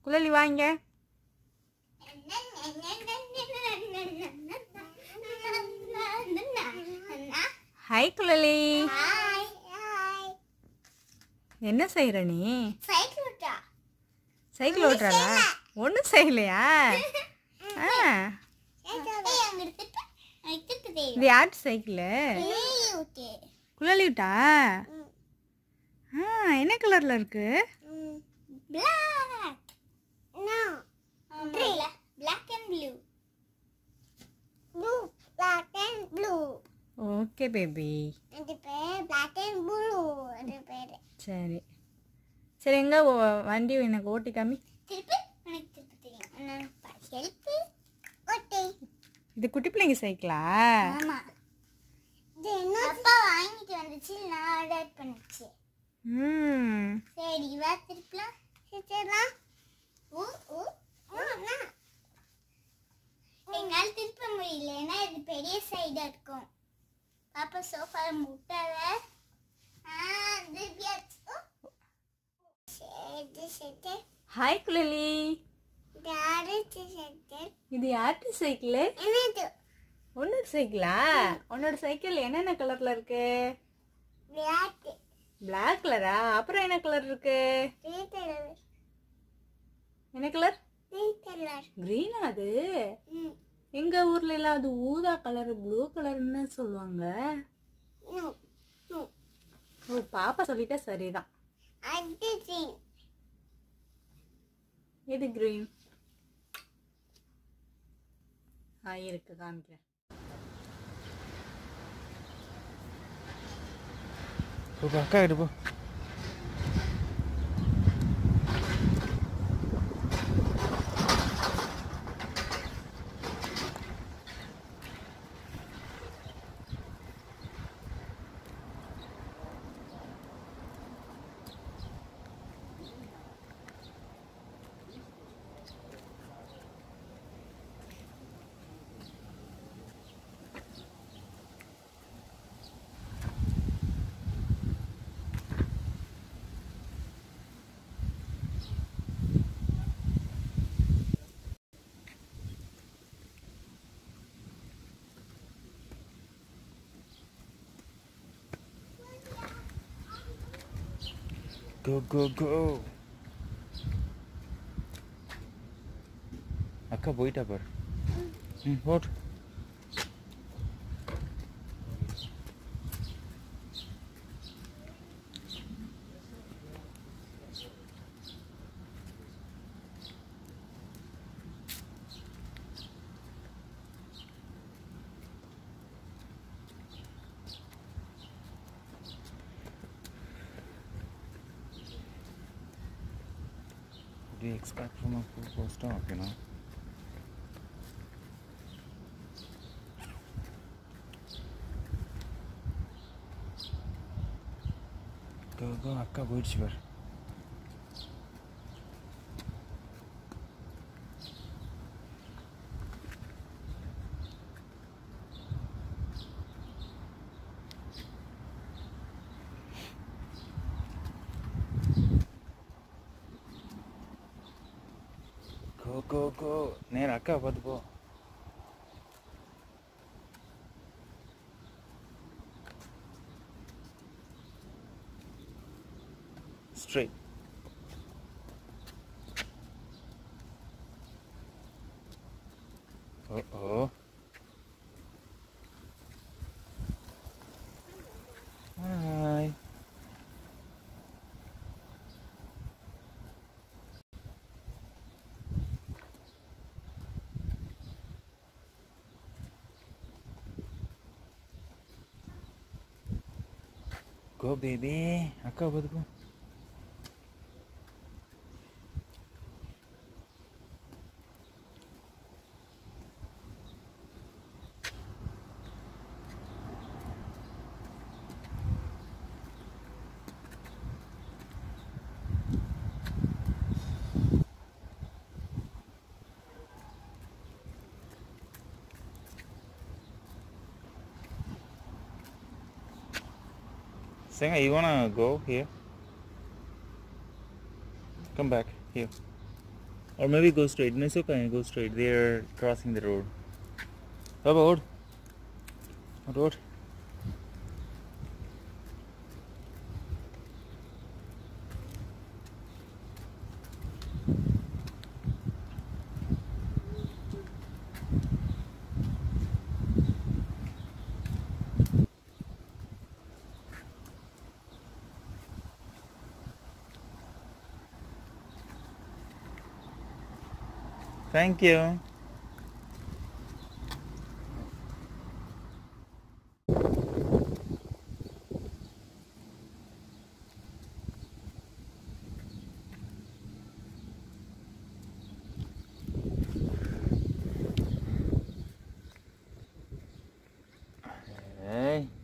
குழலி வாங்க ஹாய் குழலி என்ன செய்கிற நீ சைக்கிள் ஓட்டுறாளா ஒன்றும் செய்யலையா ஆ இது யார் சைக்கிளு குழலி விட்டா ஆ என்ன கலரில் இருக்கு Black. No. Black. Black and blue. Blue. Black and blue. Okay baby அது பேர் black and blue. அது பேர் சரி சரி எங்கே வண்டி எனக்கு ஓட்டி காமி திருப்பி எனக்கு திருப்பி தெரியும் நான் ஹெல்ப் ஓட்டே இது குட்டி பிள்ளைங்க சைக்கிளா ஆமா இது என்ன அப்பா வாங்கிட்டு வந்துச்சு நான் ஆர்டர் பண்ணுச்சு ம் சரி வா திருப்பலாம் சரிலாம் ஊ ஊ ஊ எங்களால திருப்ப முடியல ஏன்னா இது பெரிய சைடா இருக்கும் பாப்பா சோஃபால முட்டாத ஹாய் குழலி இது யார்கிட்ட சைக்கிளு என்னது உன்னோட சைக்கிளா உன்னோட சைக்கிள் என்னென்ன கலர்ல இருக்கு விளையாட்டு பிளாக் கலரா அப்புறம் என்ன கலர் இருக்கு கலர் என்ன கலர் கலர் கிரீனா அது ம் எங்க ஊர்ல எல்லாம் அது ஊதா கலர் ப்ளூ கலர்னு சொல்லுவாங்க நோ நோ ஓ பாப்பா சொல்லிட்டா சரிதான் அது green. எது கிரீன் ஆ இருக்கு காமிக்கிறேன் போ போ, அக்கா கிட்ட போ கோ கோ கோ அக்கா போயிட்டா பாரு ம் ஓட்டு What do you expect from a full course stop, you know? Go, go, அக்கா போயிடுச்சு பாரு கோ கோ கோ நேரா அக்கா பார்த்து போ ஸ்ட்ரைட் ஓ ஓ ஹாய் கோ பேபி அக்கா பார்த்து போ Senga, you wanna go here? Come back here. Or maybe go straight. No, it's okay. Go straight. They're crossing the road. Baba, road. Road. Thank you. Hey.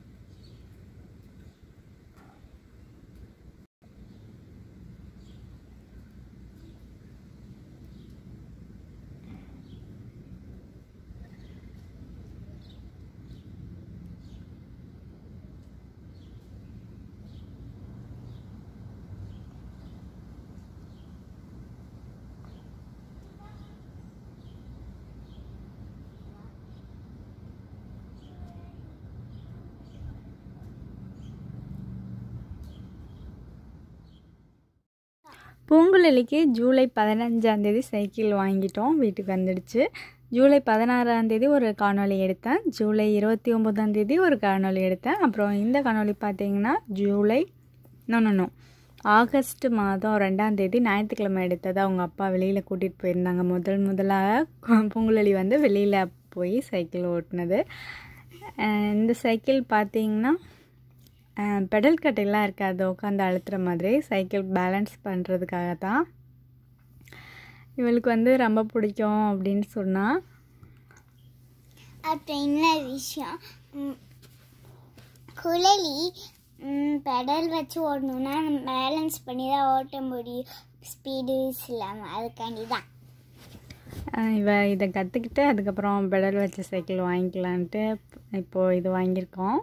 பூங்குழலிக்கு July பதினஞ்சாம் தேதி cycle வாங்கிட்டோம் வீட்டுக்கு வந்துடுச்சு ஜூலை பதினாறாம் தேதி ஒரு காணொளி எடுத்தேன் ஜூலை இருபத்தி ஒம்போதாம் தேதி ஒரு காணொளி எடுத்தேன் அப்புறம் இந்த காணொளி பார்த்தீங்கன்னா ஜூலை நோ ஆகஸ்ட் மாதம் ரெண்டாம் தேதி ஞாயிற்றுக்கிழமை எடுத்தது அவங்க அப்பா வெளியில் கூட்டிகிட்டு போயிருந்தாங்க முதல் முதலாக பூங்குழலி வந்து வெளியில் போய் சைக்கிள் ஓட்டினது அஹ் இந்த சைக்கிள் பார்த்தீங்கன்னா பெடல் கட்டையெல்லாம் இருக்காது உட்காந்து அழுத்துற மாதிரி சைக்கிள் பேலன்ஸ் பண்ணுறதுக்காக தான் இவளுக்கு வந்து ரொம்ப பிடிக்கும் அப்படின்னு சொன்னால் அப்புறம் இன்னொரு விஷயம் ம், குழலி பெடல் வச்சு ஓடணும்னா பேலன்ஸ் பண்ணி தான் ஓட்ட முடியும் ஸ்பீடு இல்லாமல் அதுக்காண்டி தான் அஹ் இவ இதை கற்றுக்கிட்டு அதுக்கப்புறம் பெடல் வச்ச சைக்கிள் வாங்கிக்கலான்ட்டு இப்போது இது வாங்கியிருக்கோம்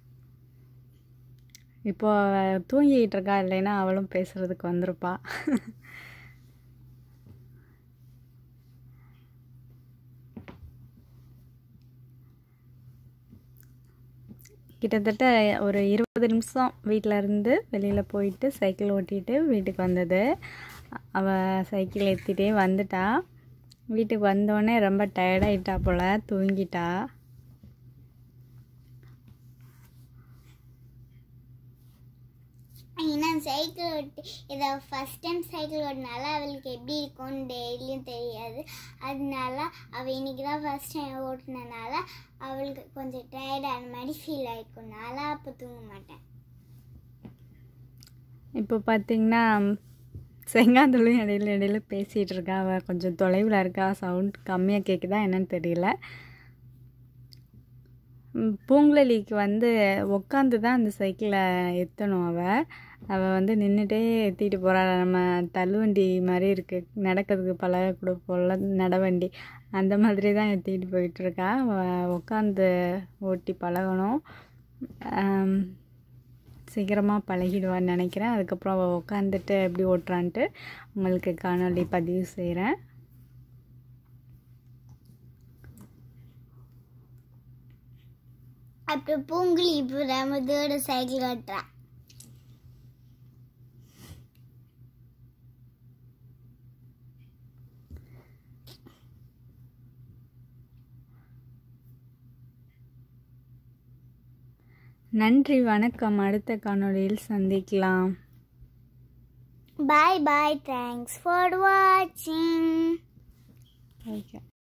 இப்போ அவ தூங்கிட்டு இருக்கா இல்லைன்னா அவளும் பேசுகிறதுக்கு வந்திருப்பா கிட்டத்தட்ட ஒரு இருபது நிமிஷம் வீட்டில் இருந்து வெளியில் போயிட்டு சைக்கிள் ஓட்டிட்டு வீட்டுக்கு வந்தது அவள் சைக்கிள் ஏற்றிட்டே வந்துட்டா வீட்டுக்கு வந்தோடனே ரொம்ப டயர்டாயிட்டா போல் தூங்கிட்டா ஏன்னா சைக்கிள் ஓட்டு இதை ஃபஸ்ட் டைம் சைக்கிள் ஓட்டினால அவளுக்கு எப்படி இருக்கும்னு டெய்லியும் தெரியாது அதனால அவள் இன்னைக்கு தான் ஃபஸ்ட் டைம் ஓட்டுனனால அவளுக்கு கொஞ்சம் டயர்டான மாதிரி ஃபீல் ஆயிருக்கும் நாளா அப்போ தூங்க மாட்டேன் இப்போ பார்த்தீங்கன்னா செங்காந்தளும் இடையில இடையில பேசிகிட்டு இருக்கா அவள் கொஞ்சம் தொலைவில் இருக்கா சவுண்ட் கம்மியாக கேட்குதா என்னன்னு தெரியல ம், பூங்குழலிக்கு வந்து உட்காந்து தான் அந்த சைக்கிளை எத்தணும் அவள் அவள் வந்து நின்றுட்டே ஏற்றிட்டு போகிறா நம்ம தள்ளுவண்டி மாதிரி இருக்குது நடக்கிறதுக்கு பழக கூட போல நடவண்டி அந்த மாதிரி தான் ஏற்றிட்டு போயிட்டுருக்கா அவள் உட்காந்து ஓட்டி பழகணும் ஆம், சீக்கிரமாக பழகிடுவான்னு நினைக்கிறேன் அதுக்கப்புறம் அவள் உட்காந்துட்டு எப்படி ஓட்டுறான்ட்டு உங்களுக்கு காணொளி பதிவு செய்கிறேன் அப்புறம் பூங்குழி இப்போ ரொம்ப தூரம் சைக்கிள் ஓட்டுறா நன்றி வணக்கம் அடுத்த காணொளியில் சந்திக்கலாம் பாய் பாய் தேங்க்ஸ் ஃபார் வாட்சிங் ஓகே